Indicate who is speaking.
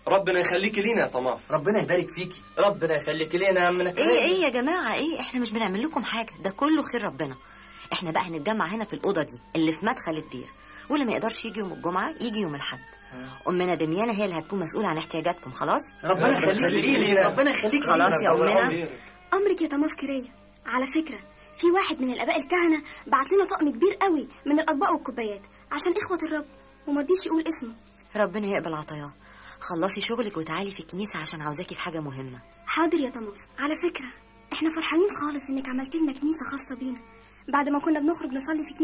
Speaker 1: ربنا يخليكي لينا يا طماف
Speaker 2: ربنا يبارك فيكي
Speaker 1: ربنا يخليكي لينا يا عمنا
Speaker 3: ايه ايه يا جماعه ايه احنا مش بنعمل لكم حاجه ده كله خير ربنا احنا بقى هنتجمع هنا في الاوضه دي اللي في مدخل الدير واللي ما يقدرش يجي يوم الجمعه يجي يوم الاحد امنا دميانه هي اللي هتكون مسؤوله عن احتياجاتكم خلاص
Speaker 2: ربنا يخليكي لينا ربنا يخليكي
Speaker 3: خلاص يا امنا
Speaker 4: امرك يا طماف كريه على فكره في واحد من الاباء الكهنه بعت لنا طقم كبير قوي من الاطباق والكوبايات عشان اخوه الرب ومرضيش يقول اسمه
Speaker 3: ربنا يقبل عطاياه خلصي شغلك وتعالي في الكنيسه عشان عاوزاكي في حاجه مهمه
Speaker 4: حاضر يا طماف على فكره احنا فرحانين خالص انك عملت لنا كنيسه خاصه بينا بعد ما كنا بنخرج نصلي في كنيسه